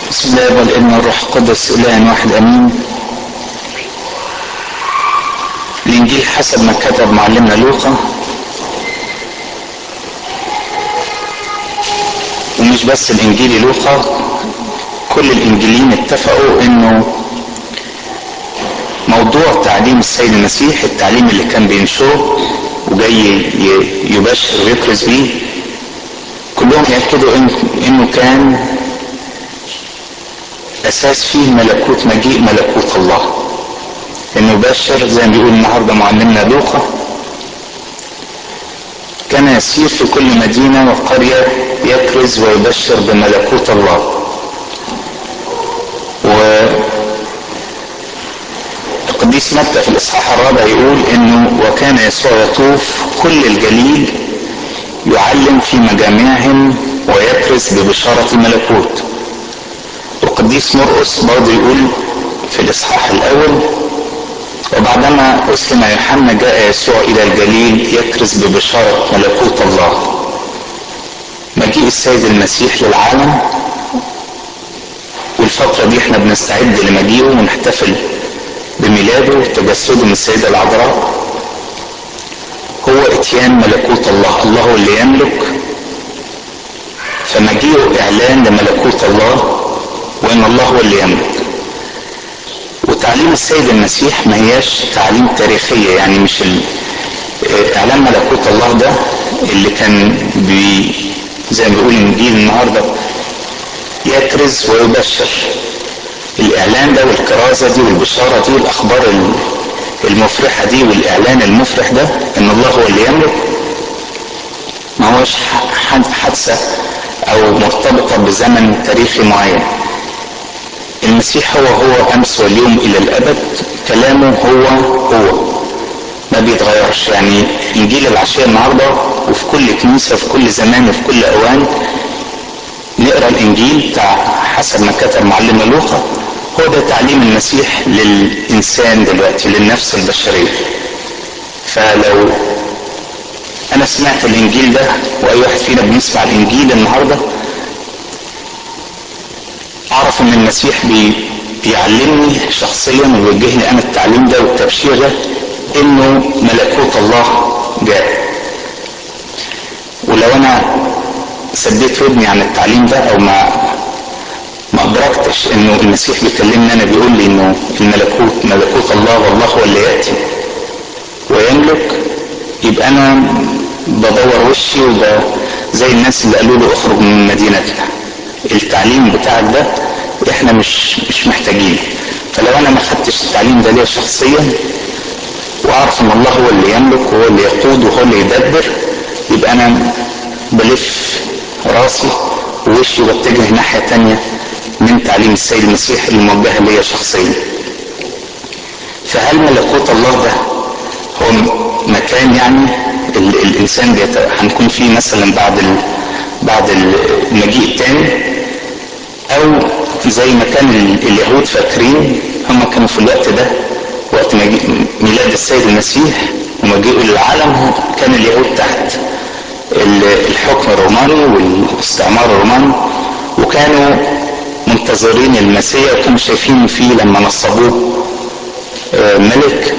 بسم الله والابن والروح القدس اله واحد امين الانجيل حسب ما كتب معلمنا لوقا ومش بس الانجيل لوقا كل الانجيلين اتفقوا انه موضوع تعليم السيد المسيح التعليم اللي كان بينشره وجاي يبشر ويكرز بيه كلهم يأكدوا انه كان اساس فيه ملكوت مجيء ملكوت الله انه يبشر زي ما بيقول النهارده معلمنا لوقا كان يسير في كل مدينة وقرية يكرز ويبشر بملكوت الله و القديس متى في الاصحاح الرابع يقول انه وكان يسوع يطوف كل الجليل يعلم في مجامعهم ويكرز ببشارة الملكوت القديس مرقس برضه يقول في الاصحاح الاول وبعدما اسلم يوحنا جاء يسوع الى الجليل يكرز ببشاره ملكوت الله مجيء السيد المسيح للعالم والفتره دي احنا بنستعد لمجيئه ونحتفل بميلاده وتجسده من السيده العذراء هو اتيان ملكوت الله الله هو اللي يملك فمجيئه اعلان لملكوت الله وان الله هو اللي يملك وتعليم السيد المسيح ما هياش تعليم تاريخية يعني مش اعلان ملكوت الله ده اللي كان بي زي ما بيقول الانجيل النهارده يكرز ويبشر الاعلان ده والكرازه دي والبشاره دي والاخبار المفرحه دي والاعلان المفرح ده ان الله هو اللي يملك ما هوش حادثه او مرتبطه بزمن تاريخي معين المسيح هو هو امس واليوم الى الابد كلامه هو هو ما بيتغيرش يعني انجيل العشيه النهارده وفي كل كنيسه وفي كل زمان وفي كل اوان نقرا الانجيل بتاع حسب ما كتب معلمنا لوقا هو ده تعليم المسيح للانسان دلوقتي للنفس البشريه فلو انا سمعت الانجيل ده واي واحد فينا بيسمع الانجيل النهارده اعرف ان المسيح بي بيعلمني شخصيا ويوجهني انا التعليم ده والتبشير ده انه ملكوت الله جاء ولو انا سديت ودني عن التعليم ده او ما ما ادركتش انه المسيح بيكلمني انا بيقول لي انه الملكوت ملكوت الله والله هو اللي ياتي ويملك يبقى انا بدور وشي وب زي الناس اللي قالوا له اخرج من مدينتنا التعليم بتاعك ده احنا مش مش محتاجين فلو انا ما خدتش التعليم ده ليا شخصيا واعرف ان الله هو اللي يملك وهو اللي يقود وهو اللي يدبر يبقى انا بلف راسي ووشي واتجه ناحية تانية من تعليم السيد المسيح الموجهة ليا شخصيا فهل ملكوت الله ده هو مكان يعني ال الانسان بيت... هنكون فيه مثلا بعد ال... بعد المجيء الثاني او زي ما كان اليهود فاكرين هم كانوا في الوقت ده وقت ميلاد السيد المسيح ومجيئه للعالم كان اليهود تحت الحكم الروماني والاستعمار الروماني وكانوا منتظرين المسيح وكانوا شايفين فيه لما نصبوه ملك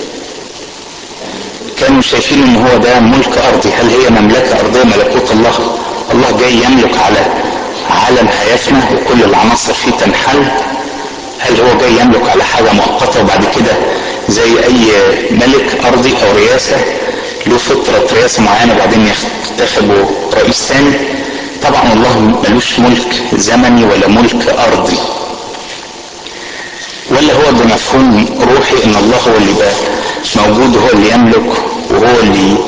كانوا شايفين ان هو ده ملك ارضي هل هي مملكه ارضيه ملكوت الله الله جاي يملك على عالم حياتنا وكل العناصر فيه تنحل هل هو جاي يملك على حاجه مؤقته وبعد كده زي اي ملك ارضي او رئاسه له فتره رئاسه معينه وبعدين ينتخبوا رئيس ثاني طبعا الله ملوش ملك زمني ولا ملك ارضي ولا هو بمفهوم روحي ان الله هو اللي بقى موجود وهو اللي يملك وهو اللي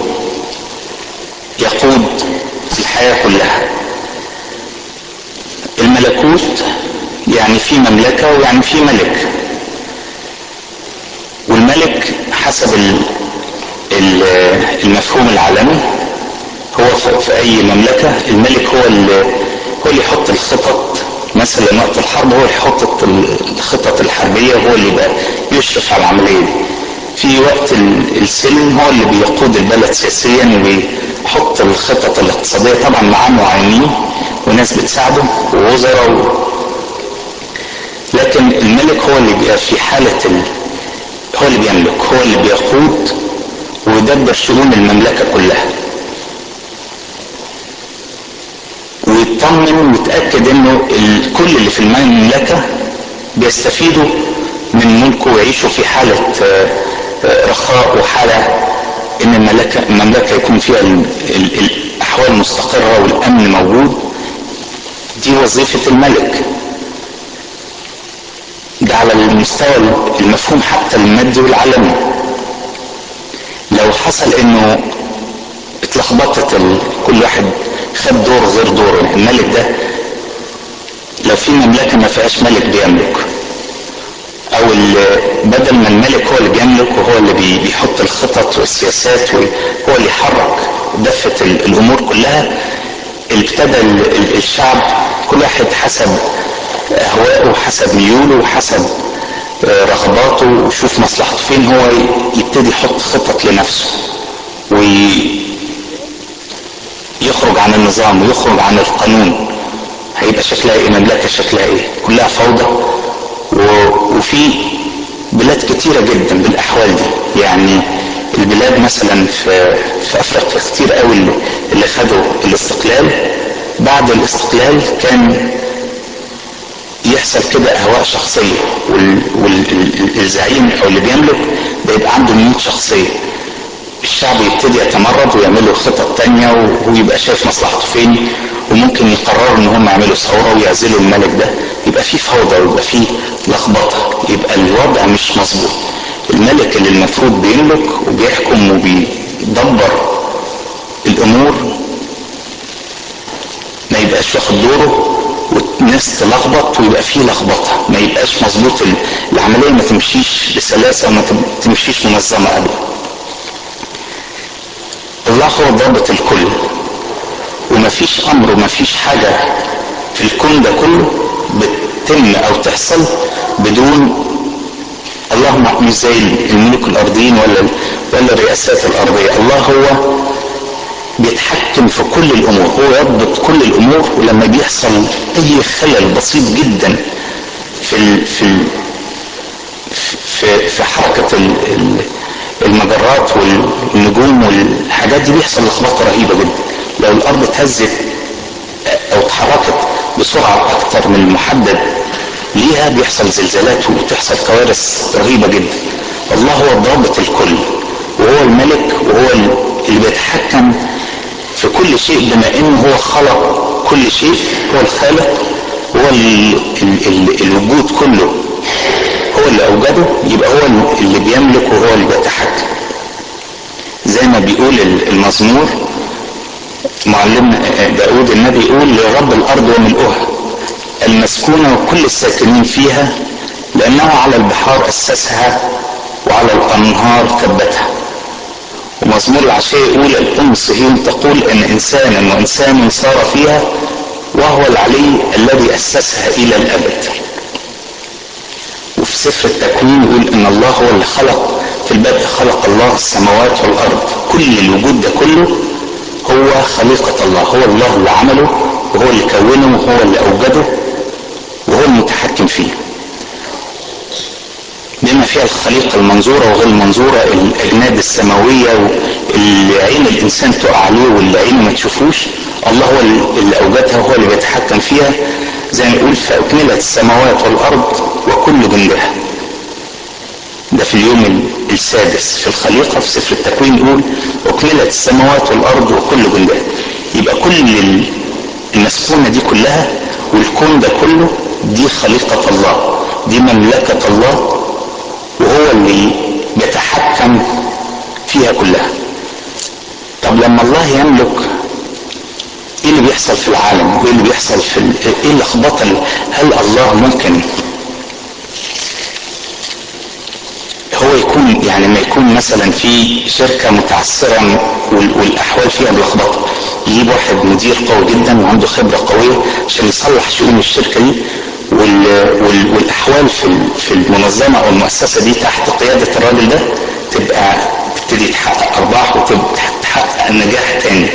يقود الحياة كلها الملكوت يعني في مملكة ويعني في ملك والملك حسب المفهوم العالمي هو في أي مملكة الملك هو اللي هو اللي يحط الخطط مثلا وقت الحرب هو اللي يحط الخطط الحربية هو اللي بقى يشرف على العملية دي في وقت السلم هو اللي بيقود البلد سياسيا ويحط الخطط الاقتصادية طبعا معاه معاونين وناس بتساعده ووزراء هو اللي بيبقى في حالة ال... هو اللي بيملك هو اللي بيقود ويدبر شؤون المملكة كلها ويطمن ويتأكد انه كل اللي في المملكة بيستفيدوا من ملكه ويعيشوا في حالة رخاء وحالة ان المملكة, المملكة يكون فيها ال ال الاحوال مستقرة والامن موجود دي وظيفة الملك ده على المستوى المفهوم حتى المادي والعالمي لو حصل انه اتلخبطت كل واحد خد دور غير دوره الملك ده لو في مملكه ما فيهاش ملك بيملك او بدل ما الملك هو اللي بيملك وهو اللي بيحط الخطط والسياسات وهو اللي يحرك دفه الامور كلها ابتدى الشعب كل واحد حسب اهوائه وحسب ميوله وحسب رغباته ويشوف مصلحته فين هو يبتدي يحط خطط لنفسه ويخرج عن النظام ويخرج عن القانون هيبقى شكلها ايه مملكة شكلها ايه كلها فوضى وفي بلاد كتيرة جدا بالاحوال دي يعني البلاد مثلا في في افريقيا كتير قوي اللي خدوا الاستقلال بعد الاستقلال كان يحصل كده اهواء شخصيه والزعيم او اللي بيملك بيبقى عنده ميول شخصيه الشعب يبتدي يتمرد ويعملوا خطط تانية ويبقى شايف مصلحته فين وممكن يقرروا ان هم يعملوا ثوره ويعزلوا الملك ده يبقى في فوضى ويبقى في لخبطه يبقى الوضع مش مظبوط الملك اللي المفروض بيملك وبيحكم وبيدبر الامور ما يبقاش واخد دوره والناس تلخبط ويبقى فيه لخبطه ما يبقاش مظبوط العمليه ما تمشيش بسلاسه وما تمشيش منظمه ابدا الله هو ضابط الكل وما فيش امر وما فيش حاجه في الكون ده كله بتتم او تحصل بدون الله مش زي الملوك الارضيين ولا ولا الرئاسات الارضيه الله هو بيتحكم في كل الامور هو يضبط كل الامور ولما بيحصل اي خلل بسيط جدا في ال في ال في, في حركه ال المجرات والنجوم والحاجات دي بيحصل لخبطه رهيبه جدا لو الارض اتهزت او اتحركت بسرعه اكتر من المحدد ليها بيحصل زلزالات وبتحصل كوارث رهيبه جدا الله هو ضابط الكل وهو الملك وهو اللي بيتحكم في كل شيء بما انه هو خلق كل شيء هو الخالق هو ال ال ال الوجود كله هو اللي اوجده يبقى هو اللي بيملك وهو اللي بيتحكم زي ما بيقول المزمور معلمنا داود النبي يقول لرب الارض وملؤها المسكونة وكل الساكنين فيها لانه على البحار اسسها وعلى الانهار ثبتها ومزمور العشية يقول الأم صهيون تقول إن إنسانا وإنسان صار فيها وهو العلي الذي أسسها إلى الأبد وفي سفر التكوين يقول إن الله هو اللي خلق في البدء خلق الله السماوات والأرض كل الوجود ده كله هو خليقة الله هو الله اللي عمله وهو اللي كونه وهو اللي أوجده وهو المتحكم فيه بما فيها الخليقة المنظورة وغير المنظورة الأجناد السماوية اللي عين الإنسان تقع عليه واللي عينه ما تشوفوش الله هو اللي أوجدها وهو اللي بيتحكم فيها زي ما يقول فأكملت السماوات والأرض وكل جندها ده في اليوم السادس في الخليقة في سفر التكوين يقول أكملت السماوات والأرض وكل جندها يبقى كل المسكونة دي كلها والكون ده كله دي خليقة الله دي مملكة الله وهو اللي بيتحكم فيها كلها طب لما الله يملك ايه اللي بيحصل في العالم وايه اللي بيحصل في ال... ايه اللخبطه هل الله ممكن هو يكون يعني ما يكون مثلا في شركة متعثرة والأحوال فيها ملخبطة يجيب واحد مدير قوي جدا وعنده خبرة قوية عشان يصلح شؤون الشركة دي وال وال والأحوال في في المنظمة أو المؤسسة دي تحت قيادة الراجل ده تبقى تبتدي تحقق أرباح وتحقق نجاح تاني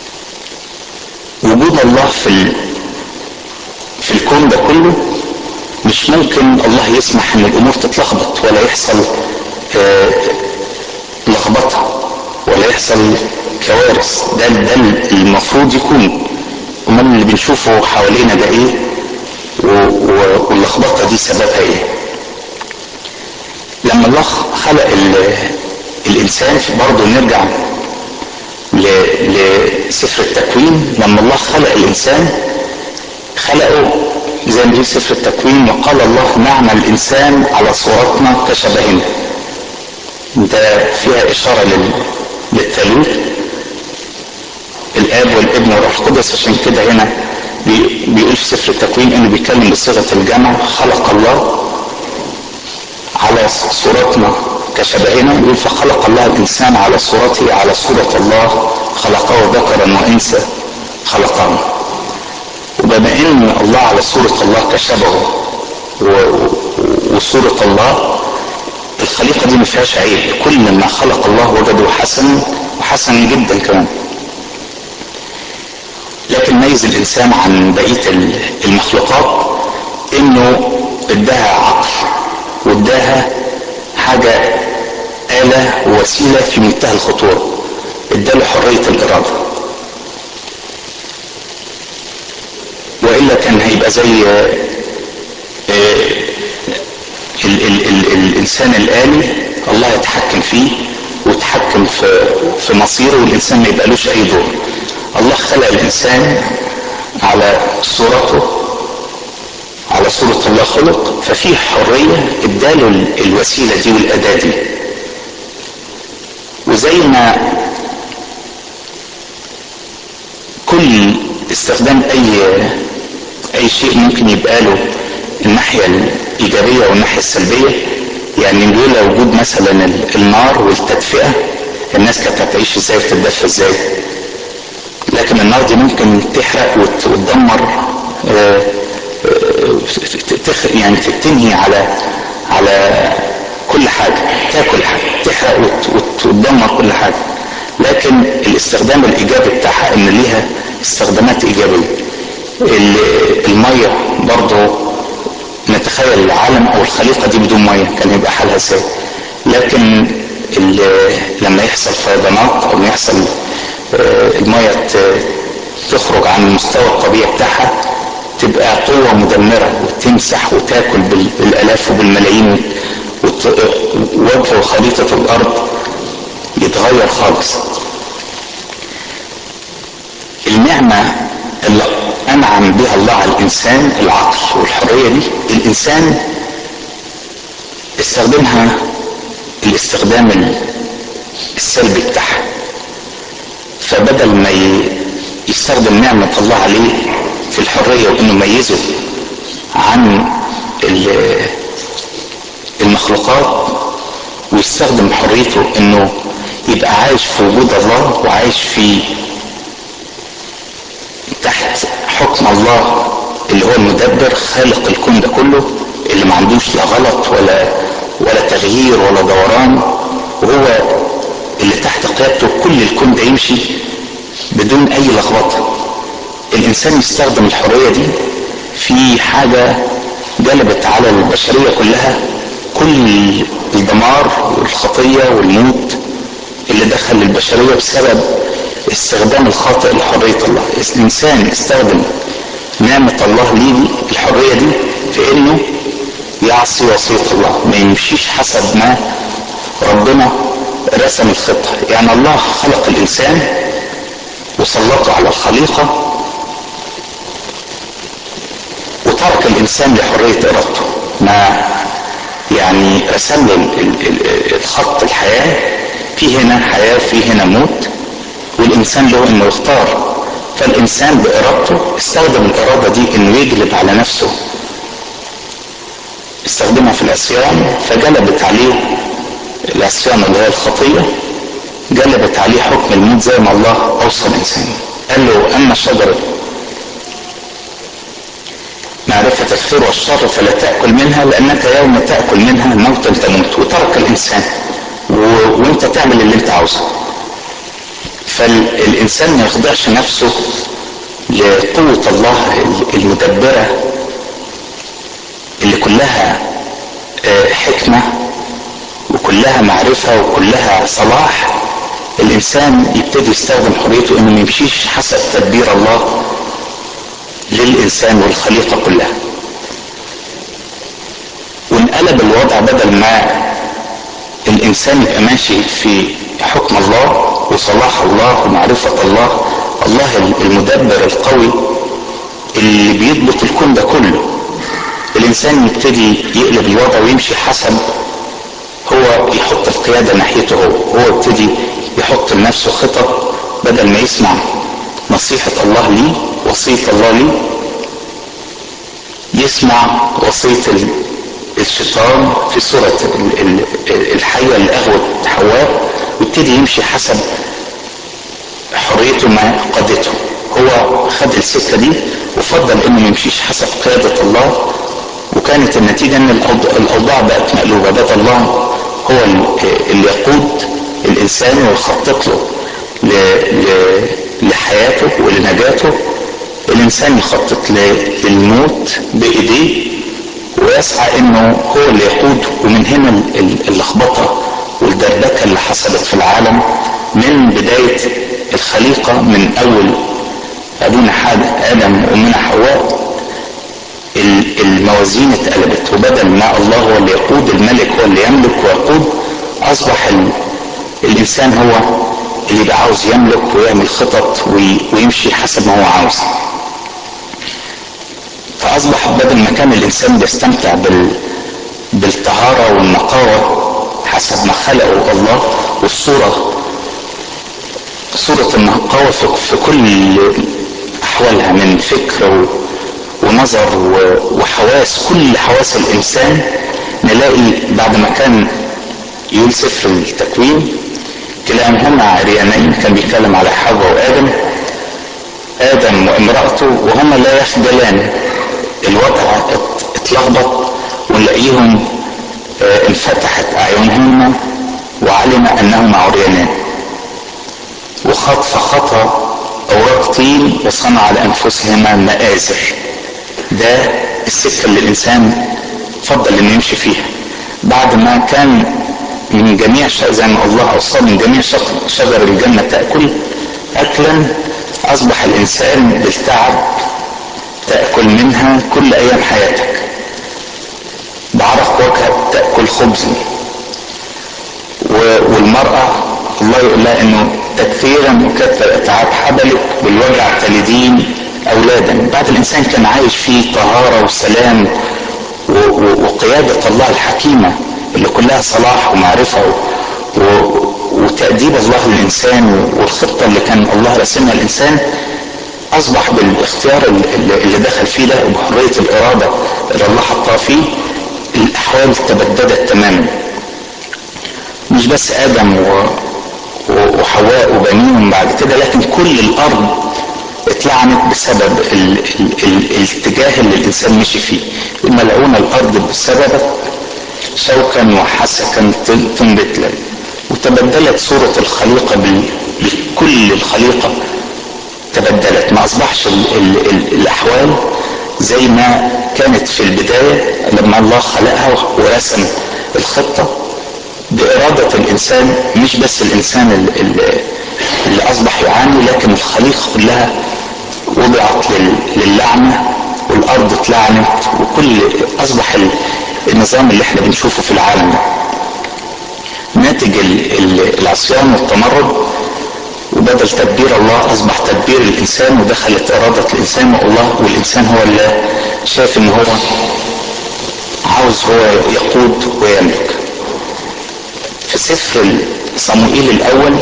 وجود الله في ال... في الكون ده كله مش ممكن الله يسمح ان الامور تتلخبط ولا يحصل آه لخبطه ولا يحصل كوارث ده ده المفروض يكون امال اللي بنشوفه حوالينا ده ايه واللخبطه دي سببها ايه لما الله خلق الانسان برضه نرجع لسفر التكوين لما الله خلق الانسان خلقه زي ما بيقول سفر التكوين وقال الله نعمل الانسان على صورتنا كشبهنا ده فيها اشاره لل... للثالوث الاب والابن والروح القدس عشان كده هنا بي... بيقول في سفر التكوين انه بيتكلم بصيغه الجمع خلق الله على صورتنا كشبهنا يقول فخلق الله الانسان على صورته على صوره الله خلقه ذكرا وانثى خلقه وبما ان الله على صورة الله كشبهه وصورة الله الخليقة دي ما فيهاش عيب كل ما خلق الله وجده حسن وحسن جدا كمان لكن ميز الانسان عن بقية المخلوقات انه اداها عقل واداها حاجة آلة ووسيلة في منتهى الخطورة اداله حرية الإرادة والا كان هيبقى زي ال ال ال الانسان الالي الله يتحكم فيه ويتحكم في في مصيره والانسان ما يبقالوش اي دور الله خلق الانسان على صورته على صورة الله خلق ففيه حرية اداله الوسيلة دي والأداة دي وزي ما كل استخدام أي اي شيء ممكن يبقى له الناحية الايجابية والناحية السلبية يعني لولا وجود مثلا النار والتدفئة الناس كانت هتعيش ازاي وتتدفى ازاي لكن النار دي ممكن تحرق وتدمر يعني تنهي على على كل حاجة تاكل حاجة تحرق وتدمر كل حاجة لكن الاستخدام الايجابي بتاعها ان ليها استخدامات ايجابيه المية برضه نتخيل العالم او الخليقة دي بدون مية كان يبقى حالها ازاي لكن لما يحصل فيضانات او يحصل المية تخرج عن المستوى الطبيعي بتاعها تبقى قوة مدمرة وتمسح وتاكل بالالاف وبالملايين وجه وخريطة الارض يتغير خالص النعمة اللي انعم بها الله على الانسان العقل والحريه دي الانسان استخدمها الاستخدام السلبي بتاعها فبدل ما يستخدم نعمة الله عليه في الحرية وانه يميزه عن المخلوقات ويستخدم حريته انه يبقى عايش في وجود الله وعايش في تحت حكم الله اللي هو المدبر خالق الكون ده كله اللي ما عندوش لا غلط ولا ولا تغيير ولا دوران وهو اللي تحت قيادته كل الكون ده يمشي بدون اي لخبطه الانسان يستخدم الحريه دي في حاجه جلبت على البشريه كلها كل الدمار والخطيه والموت اللي دخل البشريه بسبب استخدام الخاطئ لحريه الله الانسان استخدم نعمه الله ليه دي الحريه دي في انه يعصي وصيه الله ما يمشيش حسب ما ربنا رسم الخطه يعني الله خلق الانسان وسلطه على الخليقه وترك الانسان لحريه ارادته ما يعني رسم له الخط الحياه في هنا حياه في هنا موت والانسان له انه يختار فالانسان بارادته استخدم الاراده دي انه يجلب على نفسه استخدمها في العصيان فجلبت عليه العصيان اللي هي الخطيه جلبت عليه حكم الموت زي ما الله اوصى الانسان قال له اما شجره معرفة الخير والشر فلا تأكل منها لأنك يوم تأكل منها موتا تموت وترك الإنسان و... وأنت تعمل اللي أنت عاوزه فالإنسان ما يخضعش نفسه لقوة الله المدبرة اللي كلها حكمة وكلها معرفة وكلها صلاح الإنسان يبتدي يستخدم حريته إنه ما يمشيش حسب تدبير الله للإنسان والخليقة كلها وانقلب الوضع بدل ما الإنسان يبقى ماشي في حكم الله وصلاح الله ومعرفة الله الله المدبر القوي اللي بيضبط الكون ده كله الإنسان يبتدي يقلب الوضع ويمشي حسب هو يحط القيادة ناحيته هو هو يبتدي يحط لنفسه خطط بدل ما يسمع نصيحة الله ليه وصية الله ليه يسمع وصية الشيطان في صورة الحية اللي أغوت حواء ويبتدي يمشي حسب حريته ما قادته هو خد السكة دي وفضل انه ما يمشيش حسب قيادة الله وكانت النتيجة ان الاوضاع بقت مقلوبة بدل الله هو اللي يقود الانسان ويخطط له لحياته ولنجاته الانسان يخطط للموت بايديه ويسعى انه هو اللي يقود ومن هنا اللخبطه والدربكه اللي حصلت في العالم من بدايه الخليقه من اول ابونا ادم وامنا حواء الموازين اتقلبت وبدل ما الله هو اللي يقود الملك هو اللي يملك ويقود اصبح الانسان هو اللي يبقى عاوز يملك ويعمل خطط ويمشي حسب ما هو عاوز فاصبح بدل ما كان الانسان بيستمتع بال بالطهارة والنقاوة حسب ما خلقه الله والصورة صورة النقاوة في كل أحوالها من فكر ونظر وحواس كل حواس الإنسان نلاقي بعد ما كان يقول سفر التكوين كلاهما عريانين كان بيتكلم على حواء وآدم آدم وامرأته وهما لا يخجلان الوضع اتلخبط ونلاقيهم انفتحت أعينهما وعلم أنهما عريانان وخط فخطى أوراق طين وصنع لأنفسهما مآزر ده السكة اللي الإنسان فضل إنه يمشي فيها بعد ما كان من جميع زي ما الله أوصى من جميع شجر الجنة تأكل أكلا أصبح الإنسان بالتعب تأكل منها كل أيام حياتك بعرق وجهك تأكل خبز والمرأة الله يقول لها انه تكثيرا وكثر اتعاب حبلك بالوجع تلدين اولادا بعد الانسان كان عايش فيه طهارة وسلام وقيادة الله الحكيمة اللي كلها صلاح ومعرفة وتأديب الله للإنسان والخطة اللي كان الله رسمها للإنسان أصبح بالاختيار اللي دخل فيه ده وبحرية الإرادة اللي الله حطها فيه الأحوال تبددت تماما مش بس آدم و... وحواء وبنيهم بعد كده لكن كل الأرض اتلعنت بسبب ال... ال... ال... الاتجاه اللي الإنسان مشي فيه ملعونة الأرض بسبب شوكا وحسكا تنبت لك وتبدلت صورة الخليقة بال... بكل الخليقة تبدلت ما أصبحش ال... ال... ال... الأحوال زي ما كانت في البداية لما الله خلقها ورسم الخطة بإرادة الإنسان مش بس الإنسان اللي, اللي أصبح يعاني لكن الخليقة كلها وضعت للعنة والأرض اتلعنت وكل أصبح النظام اللي احنا بنشوفه في العالم ده ناتج العصيان والتمرد وبدل تدبير الله أصبح تدبير الإنسان ودخلت إرادة الإنسان والله والإنسان هو اللي شايف إن هو عاوز هو يقود ويملك في سفر صموئيل الأول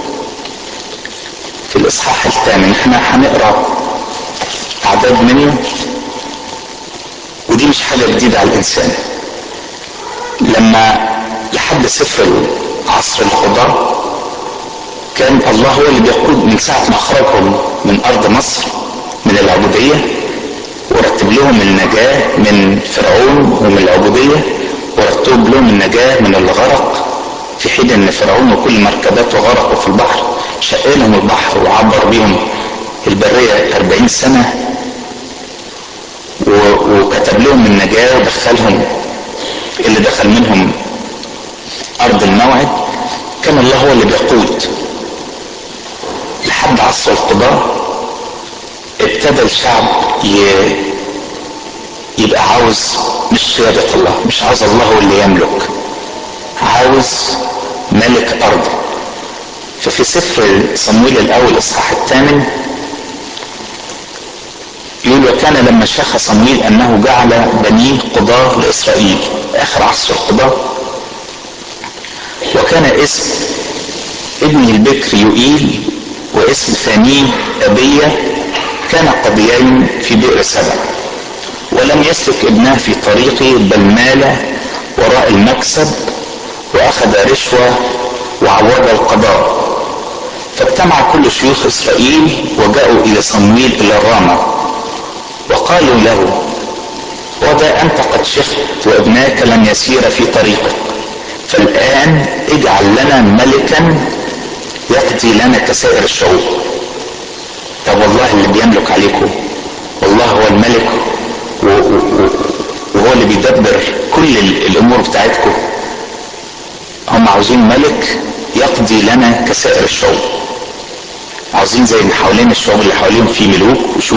في الإصحاح الثامن احنا هنقرأ أعداد منه ودي مش حاجة جديدة على الإنسان لما لحد سفر عصر الخضار كان الله هو اللي بيقود من ساعة ما أخرجهم من أرض مصر من العبودية ورتب لهم النجاة من فرعون ومن العبودية ورتب لهم النجاة من الغرق في حين ان فرعون وكل مركباته غرقوا في البحر شق لهم البحر وعبر بيهم البرية 40 سنة وكان وكتب لهم النجاة ودخلهم اللي دخل منهم أرض الموعد كان الله هو اللي بيقود لحد عصر القضاء ابتدى الشعب يبقى عاوز مش قيادة الله مش عاوز الله هو اللي يملك عاوز ملك أرض ففي سفر صمويل الأول إصحاح الثامن يقول وكان لما شاخ صمويل أنه جعل بنيه قضاة لإسرائيل آخر عصر القضاة وكان اسم ابنه البكر يؤيل واسم ثانيه أبية كان قضيين في بئر سبع ولم يسلك ابناه في طريقه بل مال وراء المكسب واخذ رشوة وعوض القضاء فاجتمع كل شيوخ اسرائيل وجاءوا الى صمويل الى الرامة وقالوا له وذا انت قد شخت وابناك لم يسير في طريقك فالان اجعل لنا ملكا يقضي لنا كسائر الشعوب طب والله اللي بيملك عليكم والله هو الملك وهو اللي بيدبر كل الامور بتاعتكم هم عاوزين ملك يقضي لنا كسائر الشعوب عاوزين زي ما حوالين الشعوب اللي حواليهم في ملوك وشوف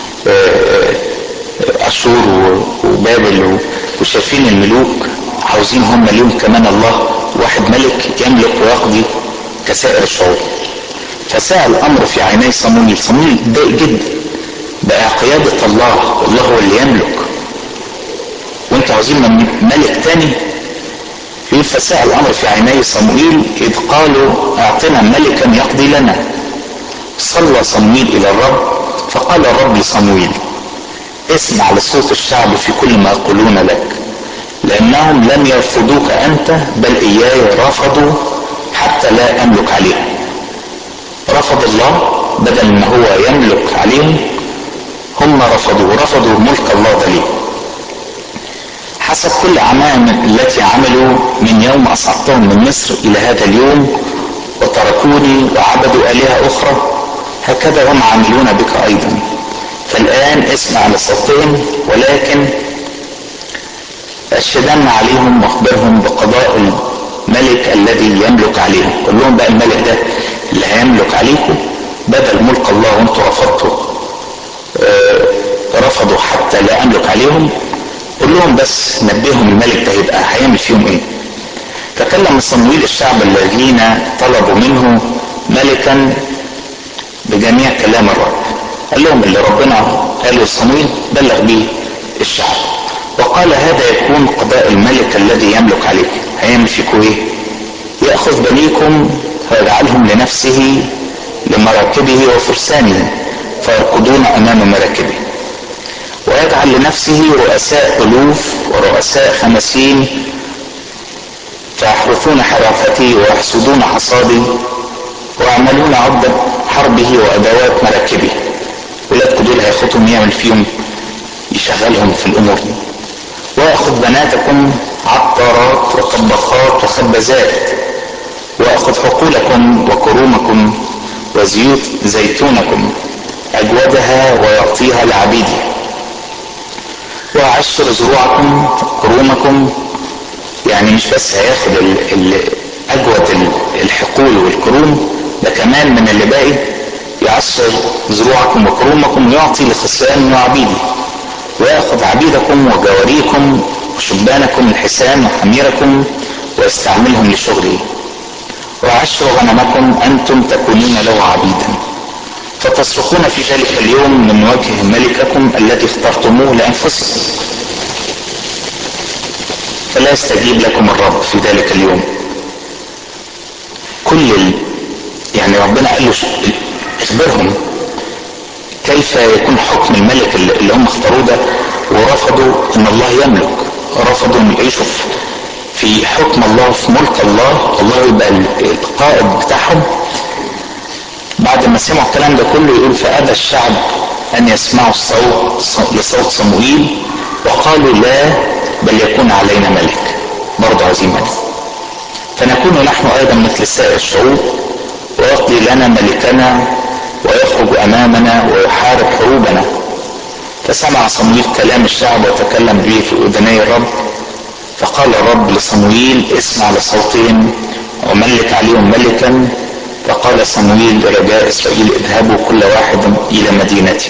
اشور وبابل وشايفين الملوك عاوزين هم ليهم كمان الله واحد ملك يملك ويقضي كسائر الشعوب فساء الامر في عيني صمويل صمويل ضايق جدا بقى قيادة الله الله هو اللي يملك وانتوا عاوزين ملك تاني يقول فساء الامر في عيني صموئيل اذ قالوا اعطنا ملكا يقضي لنا صلى صموئيل الى الرب فقال الرب لصموئيل اسمع لصوت الشعب في كل ما يقولون لك لانهم لم يرفضوك انت بل اياي رفضوا حتى لا املك عليهم رفض الله بدل ما هو يملك عليهم هم رفضوا رفضوا ملك الله ده ليه حسب كل اعمال التي عملوا من يوم اصعدتهم من مصر الى هذا اليوم وتركوني وعبدوا الهه اخرى هكذا هم عاملون بك ايضا فالان اسمع لصوتهم ولكن اشهدن عليهم واخبرهم بقضاء الملك الذي يملك عليهم قول لهم بقى الملك ده اللي هيملك عليكم بدل ملك الله وانتم رفضتوا آه رفضوا حتى لا املك عليهم قول لهم بس نبههم الملك ده هيبقى هيعمل فيهم ايه فكلم صمويل الشعب الذين طلبوا منه ملكا بجميع كلام الرب قال لهم اللي ربنا قاله صمويل بلغ به الشعب وقال هذا يكون قضاء الملك الذي يملك عليكم هيعمل فيكم ايه ياخذ بنيكم ويجعلهم لنفسه لمراكبه وفرسانه فيركضون امام مراكبه ويجعل لنفسه رؤساء ألوف ورؤساء خمسين فيحرثون حرافته ويحصدون حصاده ويعملون عدة حربه وأدوات مراكبه ولادكم دول هياخدهم يعمل فيهم يشغلهم في الأمور دي ويأخذ بناتكم عطارات وطباخات وخبازات ويأخذ حقولكم وكرومكم وزيوت زيتونكم أجودها ويعطيها لعبيده وعشر زروعكم كرومكم يعني مش بس هياخد ال ال اجود الحقول والكروم ده كمان من اللي باقي يعشر زروعكم وكرومكم ويعطي لخصيان وعبيدي وياخذ عبيدكم وجواريكم وشبانكم الحسان وحميركم ويستعملهم لشغله وعشر غنمكم انتم تكونون له عبيدا فتصرخون في ذلك اليوم من وجه ملككم الذي اخترتموه لانفسكم فلا يستجيب لكم الرب في ذلك اليوم كل ال... يعني ربنا قال له اخبرهم كيف يكون حكم الملك اللي هم اختاروه ده ورفضوا ان الله يملك رفضوا ان يعيشوا في حكم الله في ملك الله الله يبقى القائد بتاعهم بعد ما سمعوا الكلام ده كله يقول فأبى الشعب أن يسمعوا الصوت لصوت صموئيل وقالوا لا بل يكون علينا ملك برضه عايزين ملك فنكون نحن أيضا مثل سائر الشعوب ويقضي لنا ملكنا ويخرج أمامنا ويحارب حروبنا فسمع صمويل كلام الشعب وتكلم به في اذني الرب فقال الرب لصمويل اسمع لصوتهم وملك عليهم ملكا فقال صمويل لرجاء اسرائيل اذهبوا كل واحد الى مدينته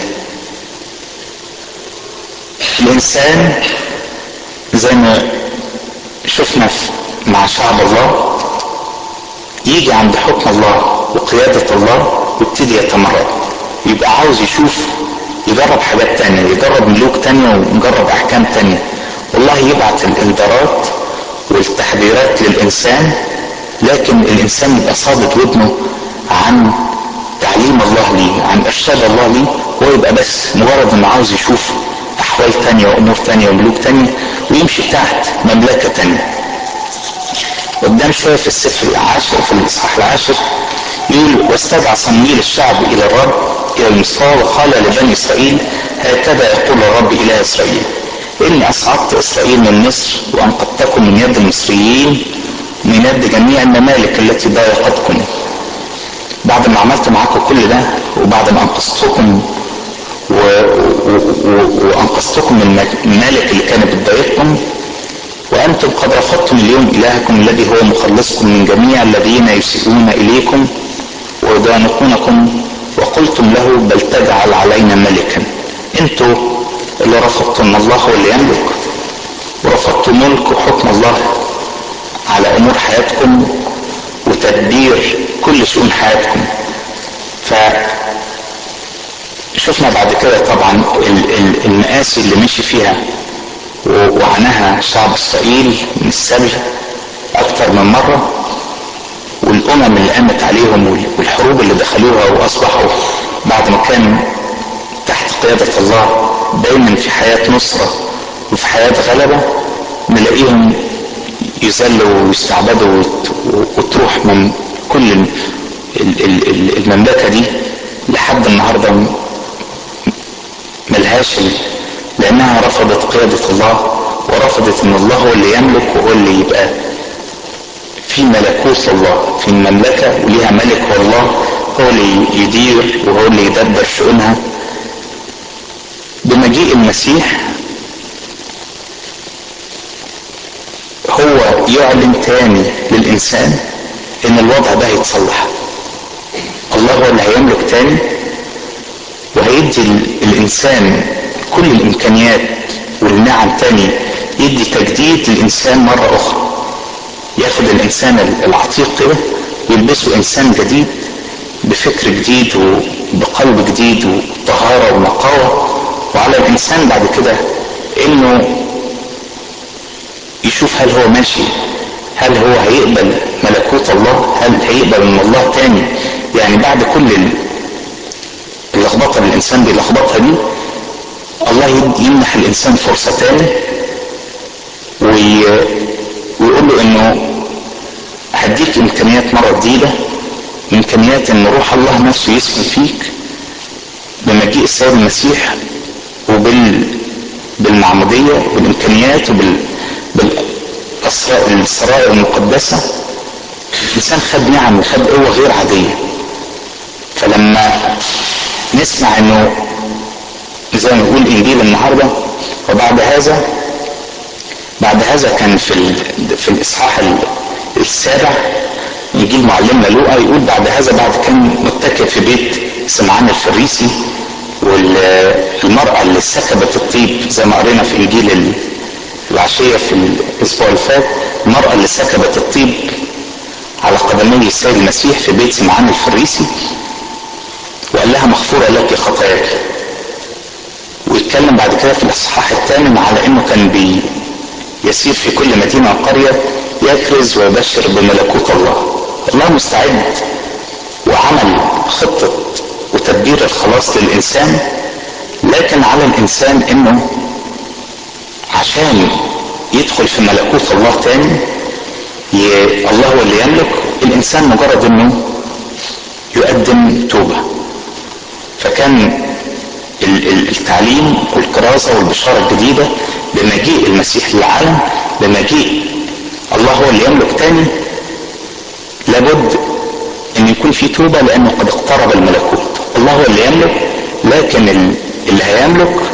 الانسان زي ما شفنا مع شعب الله يجي عند حكم الله وقيادة الله ويبتدي يتمرد يبقى عاوز يشوف يجرب حاجات تانية يجرب ملوك تانية ويجرب أحكام تانية والله يبعت الإنذارات والتحذيرات للإنسان لكن الإنسان يبقى صادد ودنه عن تعليم الله ليه عن إرشاد الله ليه هو يبقى بس مجرد إنه عاوز يشوف أحوال تانية وأمور تانية وملوك تانية ويمشي تحت مملكة تانية قدام شوية في السفر العاشر في الإصحاح العاشر يقول واستدعى صمويل الشعب إلى الرب إلى المصفاة وقال لبني إسرائيل هكذا يقول الرب إله إسرائيل إني أصعدت إسرائيل من مصر وأنقذتكم من يد المصريين من يد جميع الممالك التي ضايقتكم بعد ما عملت معاكم كل ده وبعد ما أنقذتكم و... و... و... وأنقذتكم من الممالك اللي كانت بتضايقكم وأنتم قد رفضتم اليوم إلهكم الذي هو مخلصكم من جميع الذين يسيئون إليكم ويضايقونكم وقلتم له بل تجعل علينا ملكا انتوا اللي رفضتم الله هو اللي يملك ورفضتم ملك وحكم الله على امور حياتكم وتدبير كل شؤون حياتكم ف شفنا بعد كده طبعا المآسي اللي مشي فيها وعناها شعب اسرائيل من السبي اكتر من مره والامم اللي قامت عليهم والحروب اللي دخلوها واصبحوا بعد ما كان تحت قيادة الله دايما في حياة نصرة وفي حياة غلبة نلاقيهم يذلوا ويستعبدوا وتروح من كل المملكة دي لحد النهاردة ملهاش لأنها رفضت قيادة الله ورفضت إن الله هو اللي يملك وهو اللي يبقى في ملكوت الله في المملكة وليها ملك والله هو اللي يدير وهو اللي يدبر شؤونها بمجيء المسيح هو يعلن تاني للإنسان إن الوضع ده هيتصلح الله هو اللي هيملك تاني وهيدي الإنسان كل الإمكانيات والنعم تاني يدي تجديد للإنسان مرة أخرى ياخد الانسان العتيق كده يلبسه انسان جديد بفكر جديد وبقلب جديد وطهاره ونقاوه وعلى الانسان بعد كده انه يشوف هل هو ماشي هل هو هيقبل ملكوت الله هل هيقبل من الله تاني يعني بعد كل اللخبطه اللي الانسان بيلخبطها دي الله يمنح الانسان فرصه تاني وي ويقول له انه هديك امكانيات مره جديده امكانيات ان روح الله نفسه يسكن فيك بمجيء السيد المسيح وبال بالمعموديه والامكانيات وبال بالسرائر المقدسه الانسان خد نعم وخد قوه غير عاديه فلما نسمع انه زي ما نقول انجيل النهارده وبعد هذا بعد هذا كان في في الاصحاح السابع انجيل معلمنا لوقا يقول بعد هذا بعد كان متكئ في بيت سمعان الفريسي والمرأة اللي سكبت الطيب زي ما قرينا في انجيل العشية في الاسبوع اللي فات المرأة اللي سكبت الطيب على قدمي السيد المسيح في بيت سمعان الفريسي وقال لها مغفورة لك خطاياك ويتكلم بعد كده في الاصحاح الثامن على انه كان بي يسير في كل مدينة وقرية يكرز ويبشر بملكوت الله الله مستعد وعمل خطة وتدبير الخلاص للإنسان لكن على الإنسان إنه عشان يدخل في ملكوت الله تاني ي... الله هو اللي يملك الإنسان مجرد إنه يقدم توبة فكان التعليم والكرازة والبشارة الجديدة بمجيء المسيح للعالم بمجيء الله هو اللي يملك تاني لابد ان يكون في توبة لانه قد اقترب الملكوت الله هو اللي يملك لكن اللي هيملك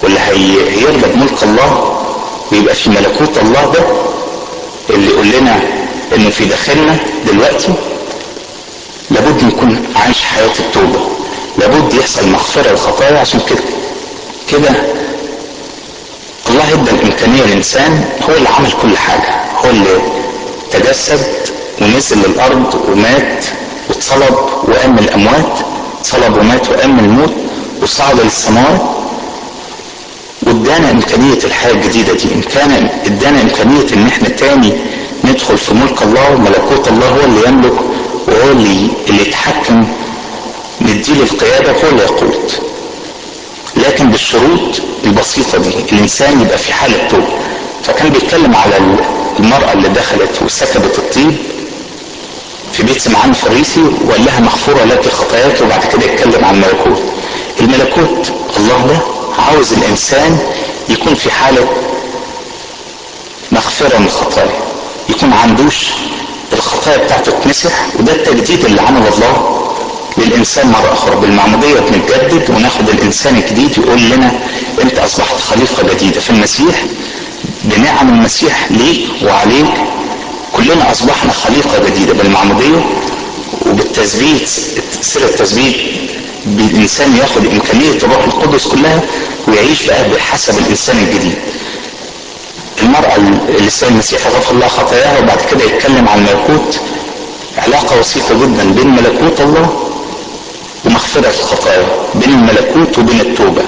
واللي هيرضى بملك الله ويبقى في ملكوت الله ده اللي يقول لنا انه في داخلنا دلوقتي لابد يكون عايش حياة التوبة لابد يحصل مغفرة الخطايا عشان كده كده الله ادى الامكانية للانسان هو اللي عمل كل حاجة هو اللي تجسد ونزل للارض ومات واتصلب وقام من الاموات صلب ومات وقام من الموت وصعد للسماوات وادانا امكانية الحياة الجديدة دي امكان ادانا امكانية ان احنا تاني ندخل في ملك الله وملكوت الله هو اللي يملك وهو اللي اللي يتحكم نديله القيادة هو اللي يقود لكن بالشروط البسيطة دي الانسان يبقى في حالة توبة فكان بيتكلم على المرأة اللي دخلت وسكبت الطيب في بيت سمعان الفريسي وقال لها مغفورة لك خطاياك وبعد كده يتكلم عن الملكوت الملكوت الله ده عاوز الانسان يكون في حالة مغفرة من الخطايا يكون عندوش الخطايا بتاعته تمسح وده التجديد اللي عمله الله للانسان مرة اخرى بالمعمودية بنتجدد وناخد الانسان الجديد يقول لنا انت اصبحت خليقة جديدة في المسيح بنعم المسيح ليك وعليك كلنا اصبحنا خليقة جديدة بالمعمودية وبالتثبيت سر التثبيت بالانسان ياخد امكانية الروح القدس كلها ويعيش بقى بحسب الانسان الجديد المرأة اللي السيد المسيح غفر الله خطاياها وبعد كده يتكلم عن الملكوت علاقة وسيطة جدا بين ملكوت الله ومغفرة الخطايا بين الملكوت وبين التوبة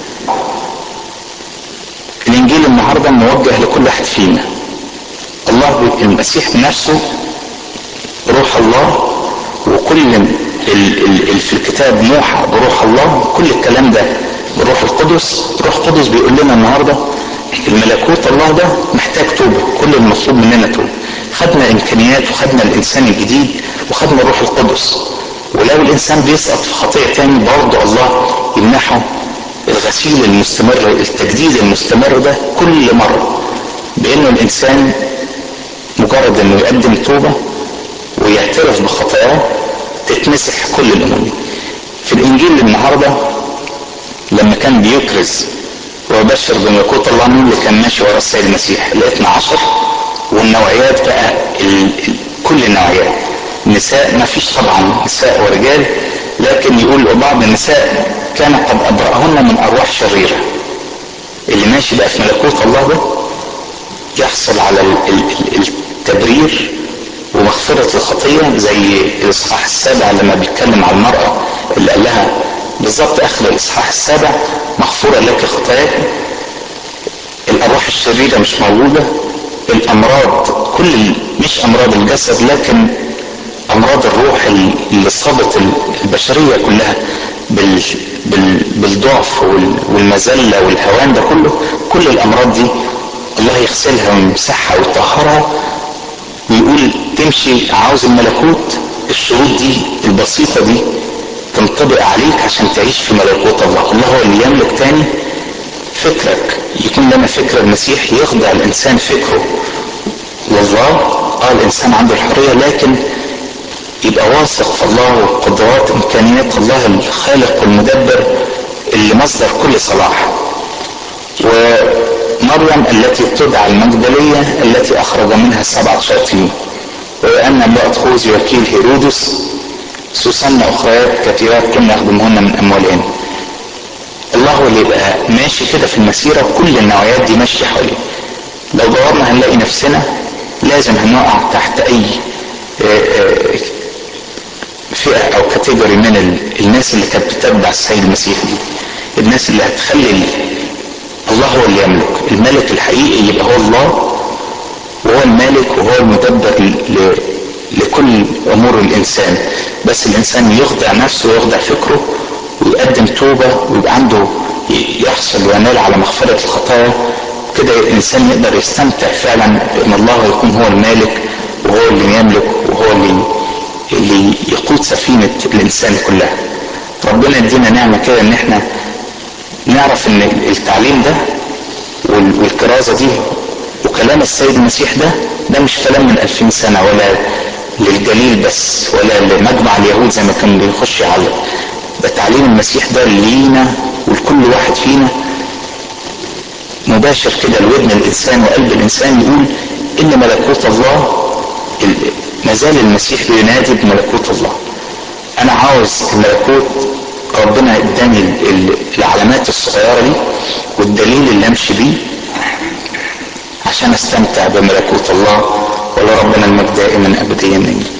الانجيل النهاردة موجه لكل واحد فينا الله المسيح بنفسه روح الله وكل اللي في الكتاب موحى بروح الله كل الكلام ده بروح القدس روح القدس بيقول لنا النهارده الملكوت الله ده محتاج توبه كل المطلوب مننا توبه خدنا امكانيات وخدنا الانسان الجديد وخدنا الروح القدس ولو الانسان بيسقط في خطيئه تاني برضه الله يمنحه الغسيل المستمر التجديد المستمر ده كل مره بانه الانسان مجرد انه يقدم توبه ويعترف بخطاياه تتمسح كل الامور دي في الانجيل النهارده لما كان بيكرز ويبشر بملكوت الله مين اللي كان ماشي ورا السيد المسيح ال 12 والنوعيات بقى ال... ال... كل النوعيات نساء ما فيش طبعا نساء ورجال لكن يقول بعض النساء كان قد ابرأهن من ارواح شريره اللي ماشي بقى في ملكوت الله ده يحصل على التبرير ومغفرة الخطية زي الإصحاح السابع لما بيتكلم عن المرأة اللي قال لها بالظبط آخر الإصحاح السابع مغفورة لك خطاياك الأرواح الشريرة مش موجودة الأمراض كل مش أمراض الجسد لكن أمراض الروح اللي صابت البشرية كلها بال بال بالضعف والمذلة والهوان ده كله كل الأمراض دي الله يغسلها ويمسحها ويطهرها ويقول تمشي عاوز الملكوت الشروط دي البسيطة دي تنطبق عليك عشان تعيش في ملكوت الله الله هو اللي يملك تاني فكرك يكون لنا فكر المسيح يخضع الانسان فكره لله اه الانسان عنده الحرية لكن يبقى واثق في الله وقدرات امكانيات الله الخالق والمدبر اللي مصدر كل صلاح ومريم التي تدعى المجدلية التي اخرج منها سبعة شياطين وأن امرأة خوذي وكيل هيرودس سوسن أخريات كثيرات كنا يخدمهن من أموالهن الله هو اللي يبقى ماشي كده في المسيرة كل النوعيات دي ماشية حواليه لو دورنا هنلاقي نفسنا لازم هنقع تحت أي فئة أو كاتيجوري من الناس اللي كانت بتتبع السيد المسيح دي الناس اللي هتخلي الله هو اللي يملك الملك الحقيقي يبقى هو الله وهو المالك وهو المدبر لكل امور الانسان بس الانسان يخضع نفسه ويخضع فكره ويقدم توبه ويبقى عنده يحصل وينال على مغفره الخطايا كده الانسان يقدر يستمتع فعلا بان الله يكون هو المالك وهو اللي يملك وهو اللي اللي يقود سفينه الانسان كلها ربنا يدينا نعمه كده ان احنا نعرف ان التعليم ده والكرازه دي وكلام السيد المسيح ده ده مش كلام من ألفين سنة ولا للجليل بس ولا لمجمع اليهود زي ما كان بيخش يعلق ده تعليم المسيح ده لينا ولكل واحد فينا مباشر كده لودن الانسان وقلب الانسان يقول ان ملكوت الله ما زال المسيح بينادي بملكوت الله انا عاوز الملكوت ربنا اداني العلامات الصغيره دي والدليل اللي امشي بيه عشان استمتع بملكوت الله ولربنا المجد دائما ابديا امين